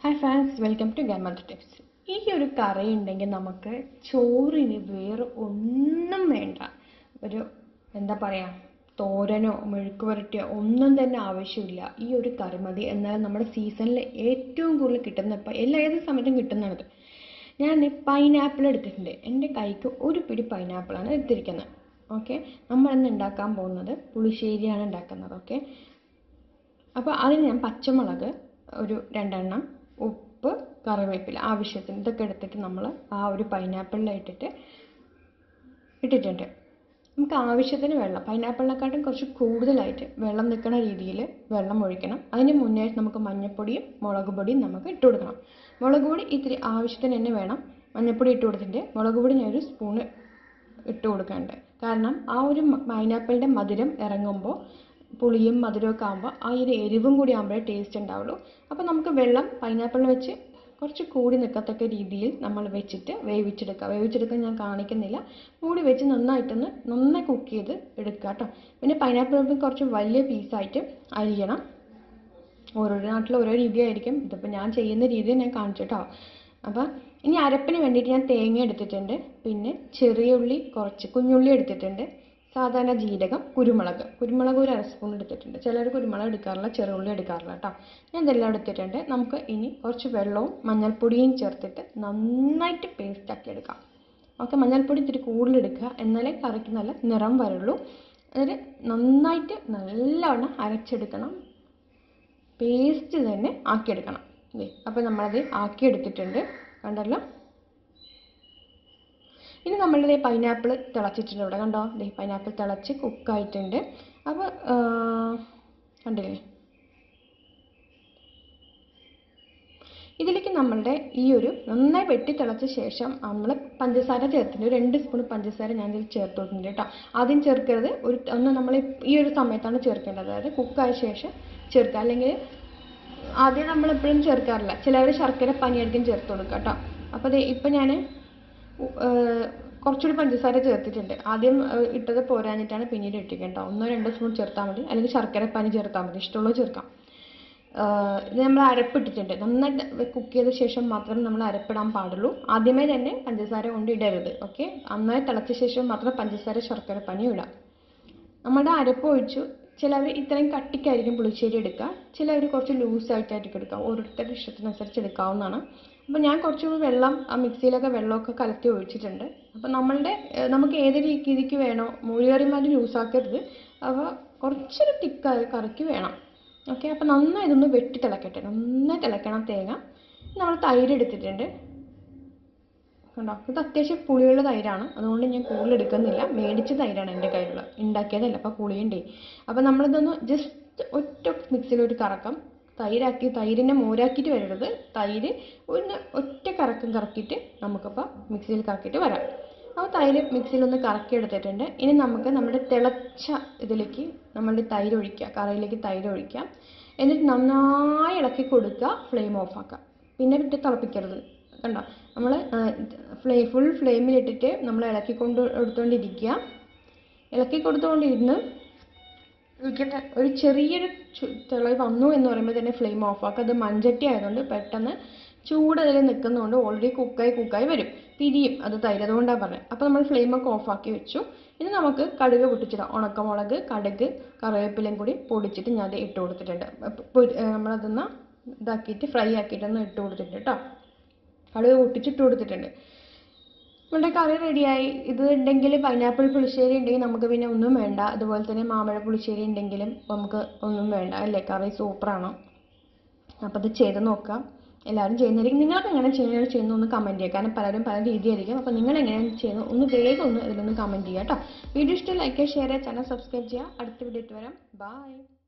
hi friends welcome to ഗാമത്ത് tips ഈ ഒരു കറി ഉണ്ടെങ്കിൽ നമുക്ക് ചോറിന് വേറെ ഒന്നും വേണ്ട ഒരു എന്താ പറയുക തോരനോ മെഴുക്ക് പുരട്ടിയോ ഒന്നും തന്നെ ആവശ്യമില്ല ഈ ഒരു കറി മതി എന്നാൽ നമ്മുടെ സീസണിൽ ഏറ്റവും കൂടുതൽ കിട്ടുന്ന ഇപ്പം എല്ലാ ഏത് സമയത്തും കിട്ടുന്നതാണിത് ഞാൻ പൈനാപ്പിൾ എടുത്തിട്ടുണ്ട് എൻ്റെ കൈക്ക് ഒരു പിടി പൈനാപ്പിളാണ് എടുത്തിരിക്കുന്നത് ഓക്കെ നമ്മളിന്ന് ഉണ്ടാക്കാൻ പോകുന്നത് പുളിശ്ശേരിയാണ് ഉണ്ടാക്കുന്നത് ഓക്കെ അപ്പോൾ അതിന് ഞാൻ പച്ചമുളക് ഒരു രണ്ടെണ്ണം ഉപ്പ് കറിവേപ്പില ആവശ്യത്തിന് ഇതൊക്കെ എടുത്തിട്ട് നമ്മൾ ആ ഒരു പൈനാപ്പിളിലിട്ടിട്ട് ഇട്ടിട്ടുണ്ട് നമുക്ക് ആവശ്യത്തിന് വെള്ളം പൈനാപ്പിളിനെക്കാട്ടും കുറച്ച് കൂടുതലായിട്ട് വെള്ളം നിൽക്കുന്ന രീതിയിൽ വെള്ളം ഒഴിക്കണം അതിന് മുന്നേ നമുക്ക് മഞ്ഞൾപ്പൊടിയും മുളക് പൊടിയും നമുക്ക് ഇട്ട് കൊടുക്കണം മുളക് പൊടി ഇത്തിരി ആവശ്യത്തിന് തന്നെ വേണം മഞ്ഞൾപ്പൊടി ഇട്ട് കൊടുത്തിട്ട് മുളക് പൊടി ഞാൻ ഒരു സ്പൂണ് ഇട്ട് കൊടുക്കുന്നുണ്ട് കാരണം ആ ഒരു പൈനാപ്പിളിൻ്റെ മധുരം ഇറങ്ങുമ്പോൾ പുളിയും മധുരമൊക്കെ ആകുമ്പോൾ ആ ഒരു എരിവും കൂടി ആകുമ്പോഴേ ടേസ്റ്റ് ഉണ്ടാവുള്ളൂ അപ്പോൾ നമുക്ക് വെള്ളം പൈനാപ്പിളിൽ വെച്ച് കുറച്ച് കൂടി നിൽക്കത്തക്ക രീതിയിൽ നമ്മൾ വെച്ചിട്ട് വേവിച്ചെടുക്കുക വേവിച്ചെടുക്കാൻ ഞാൻ കാണിക്കുന്നില്ല മൂടി വെച്ച് നന്നായിട്ടൊന്ന് നന്നായി കുക്ക് ചെയ്ത് എടുക്കുക കേട്ടോ പിന്നെ പൈനാപ്പിൾ കുറച്ച് വലിയ പീസായിട്ട് അരിയണം ഓരോരോ നാട്ടിൽ ഓരോ രീതിയായിരിക്കും ഇതിപ്പോൾ ഞാൻ ചെയ്യുന്ന രീതി ഞാൻ കാണിച്ചു കേട്ടോ അപ്പോൾ ഇനി അരപ്പിന് വേണ്ടിയിട്ട് ഞാൻ തേങ്ങ എടുത്തിട്ടുണ്ട് പിന്നെ ചെറിയ ഉള്ളി കുറച്ച് കുഞ്ഞുള്ളി എടുത്തിട്ടുണ്ട് സാധാരണ ജീരകം കുരുമുളക് കുരുമുളക് ഒരു അര സ്പൂൺ എടുത്തിട്ടുണ്ട് ചിലർ കുരുമുളക് എടുക്കാറില്ല ചെറുള്ളി എടുക്കാറില്ല കേട്ടോ ഞാൻ ഇതെല്ലാം എടുത്തിട്ടുണ്ട് നമുക്ക് ഇനി കുറച്ച് വെള്ളവും മഞ്ഞൾപ്പൊടിയും ചേർത്തിട്ട് നന്നായിട്ട് പേസ്റ്റ് ആക്കി എടുക്കാം ഓക്കെ മഞ്ഞൾപ്പൊടി ഇത്തിരി കൂടുതൽ എടുക്കുക എന്നാലേ കറിക്ക് നല്ല നിറം വരുള്ളൂ എന്നിട്ട് നന്നായിട്ട് നല്ലവണ്ണം അരച്ചെടുക്കണം പേസ്റ്റ് തന്നെ ആക്കിയെടുക്കണം ഇതേ അപ്പോൾ നമ്മളത് ആക്കിയെടുത്തിട്ടുണ്ട് കണ്ടല്ലോ ഇനി നമ്മളുടെ പൈനാപ്പിൾ തിളച്ചിട്ടുണ്ട് ഇവിടെ കണ്ടോ ദേ പൈനാപ്പിൾ തിളച്ച് കുക്കായിട്ടുണ്ട് അപ്പോൾ കണ്ടില്ലേ ഇതിലേക്ക് നമ്മളുടെ ഈ ഒരു നന്നായി വെട്ടി തിളച്ച ശേഷം നമ്മൾ പഞ്ചസാര ചേർത്തിട്ടുണ്ട് ഒരു രണ്ട് സ്പൂൺ പഞ്ചസാര ഞാൻ ഇതിൽ ചേർത്ത് കൊടുക്കുന്നുണ്ട് കേട്ടോ ആദ്യം ചേർക്കരുത് ഒരു ഒന്ന് നമ്മൾ ഈ ഒരു സമയത്താണ് ചേർക്കേണ്ടത് അതായത് കുക്കായ ശേഷം ചേർക്കുക അല്ലെങ്കിൽ ആദ്യം നമ്മൾ എപ്പോഴും ചേർക്കാറില്ല ചിലവർ ശർക്കര പനിയായിരിക്കും ചേർത്ത് കൊടുക്കുക കേട്ടോ അപ്പോൾ ദേ ഇപ്പം ഞാൻ കുറച്ചുകൂടി പഞ്ചസാര ചേർത്തിട്ടുണ്ട് ആദ്യം ഇട്ടത് പോരാഞ്ഞിട്ടാണ് പിന്നീട് ഇട്ടിരിക്കേണ്ട ഒന്നോ രണ്ടോ സ്പൂൺ ചേർത്താൽ മതി അല്ലെങ്കിൽ ശർക്കര പനി ചേർത്താൽ മതി ഇഷ്ടമുള്ളത് ചേർക്കാം ഇത് നമ്മൾ അരപ്പിട്ടിട്ടുണ്ട് നന്നായിട്ട് കുക്ക് ചെയ്ത ശേഷം മാത്രം നമ്മൾ അരപ്പിടാൻ പാടുള്ളൂ ആദ്യമേ തന്നെ പഞ്ചസാര കൊണ്ട് ഇടരുത് ഓക്കെ നന്നായി തിളച്ച ശേഷം മാത്രം പഞ്ചസാര ശർക്കര പനി ഇടാം നമ്മുടെ അരപ്പ് ഒഴിച്ചു ചിലവർ ഇത്രയും കട്ടിക്കായിരിക്കും പുളിശ്ശേരി എടുക്കുക ചിലവർ കുറച്ച് ലൂസായിട്ടായിരിക്കും എടുക്കുക ഓരോരുത്തരുടെ ഇഷ്ടത്തിനനുസരിച്ച് എടുക്കാവുന്നതാണ് അപ്പോൾ ഞാൻ കുറച്ച് വെള്ളം ആ മിക്സിയിലൊക്കെ വെള്ളമൊക്കെ കലക്കി ഒഴിച്ചിട്ടുണ്ട് അപ്പോൾ നമ്മളുടെ നമുക്ക് ഏത് രീതിക്ക് വേണോ മൂലികറിമാതിരി ലൂസാക്കരുത് അപ്പോൾ കുറച്ചൊരു തിക്കായ കറിക്ക് വേണം ഓക്കെ അപ്പോൾ നന്നായി ഇതൊന്ന് വെട്ടി തിളക്കട്ടെ നന്നായി തിളക്കണം തേങ്ങ നമ്മൾ തൈര് എടുത്തിട്ടുണ്ട് കണ്ടോ ഇത് അത്യാവശ്യം പുളിയുള്ള തൈരാണ് അതുകൊണ്ട് ഞാൻ കൂടുതൽ എടുക്കുന്നില്ല മേടിച്ച തൈരാണ് എൻ്റെ കയ്യിലുള്ളത് ഉണ്ടാക്കിയതല്ല അപ്പോൾ പുളിയുണ്ടേ അപ്പോൾ നമ്മളിതൊന്ന് ജസ്റ്റ് ഒറ്റ മിക്സിയിൽ ഒരു കറക്കം തൈരാക്കി തൈരിനെ മോരാക്കിയിട്ട് വരരുത് തൈര് ഒന്ന് ഒറ്റ കറക്കം കറക്കിയിട്ട് നമുക്കിപ്പോൾ മിക്സിയിൽ കറക്കിയിട്ട് വരാം അപ്പോൾ തൈര് മിക്സിയിലൊന്ന് കറക്കി എടുത്തിട്ടുണ്ട് ഇനി നമുക്ക് നമ്മുടെ തിളച്ച ഇതിലേക്ക് നമ്മളുടെ തൈര് ഒഴിക്കുക കറിയിലേക്ക് തൈര് ഒഴിക്കാം എന്നിട്ട് നന്നായി ഇളക്കി കൊടുക്കുക ഫ്ലെയിം ഓഫ് ആക്കുക പിന്നെ വിട്ട് തിളപ്പിക്കരുത് കണ്ടോ നമ്മൾ ഫ്ലേ ഫുൾ ഫ്ലെയിമിലിട്ടിട്ട് നമ്മൾ ഇളക്കിക്കൊണ്ട് എടുത്തുകൊണ്ടിരിക്കുക ഇളക്കി കൊടുത്തുകൊണ്ടിരുന്ന് ഇരിക്കട്ടെ ഒരു ചെറിയൊരു തിളവ് വന്നു എന്ന് പറയുമ്പോൾ തന്നെ ഫ്ലെയിം ഓഫ് ആക്കുക അത് മൺചട്ടി ആയതുകൊണ്ട് പെട്ടെന്ന് ചൂട് അതിൽ നിൽക്കുന്നതുകൊണ്ട് ഓൾറെഡി കുക്കായി കുക്കായി വരും പിരിയും അത് തൈര് അതുകൊണ്ടാണ് പറഞ്ഞത് അപ്പോൾ നമ്മൾ ഫ്ലെയിമൊക്കെ ഓഫാക്കി വെച്ചു ഇനി നമുക്ക് കടുക് പൊട്ടിച്ചിടാം ഉണക്കമുളക് കടുക് കറിവേപ്പിലയും കൂടി പൊടിച്ചിട്ട് ഞാൻ അത് ഇട്ട് കൊടുത്തിട്ടുണ്ട് നമ്മളതൊന്ന് ഇതാക്കിയിട്ട് ഫ്രൈ ആക്കിയിട്ടൊന്ന് ഇട്ട് കൊടുത്തിട്ടുണ്ട് കേട്ടോ കടുക് പൊട്ടിച്ചിട്ട് കൊടുത്തിട്ടുണ്ട് നമ്മുടെ കറി റെഡിയായി ഇത് ഉണ്ടെങ്കിൽ പൈനാപ്പിൾ പുളിശ്ശേരി ഉണ്ടെങ്കിൽ നമുക്ക് പിന്നെ ഒന്നും വേണ്ട അതുപോലെ തന്നെ മാമ്പഴ പുളിശ്ശേരി ഉണ്ടെങ്കിലും നമുക്ക് ഒന്നും വേണ്ട അല്ലേ കറി സൂപ്പറാണ് അപ്പോൾ അത് ചെയ്ത് നോക്കാം എല്ലാവരും ചെയ്യുന്നതായിരിക്കും നിങ്ങൾക്ക് എങ്ങനെ ചെയ്യുന്നത് ചെയ്യുന്നു ഒന്ന് കമൻറ്റ് ചെയ്യുക കാരണം പലരും പല രീതിയായിരിക്കും അപ്പോൾ നിങ്ങൾ എങ്ങനെയാണ് ചെയ്യുന്നത് ഒന്ന് വേഗം ഒന്ന് ഇതിലൊന്ന് കമൻറ്റ് ചെയ്യുക കേട്ടോ വീഡിയോ ഇഷ്ടം ലൈക്ക് ചെയ്യുക ഷെയർ ചെയ്യുക ചാനൽ സബ്സ്ക്രൈബ് ചെയ്യുക അടുത്ത വീഡിയോ ഇട്ട് വരാം ബൈ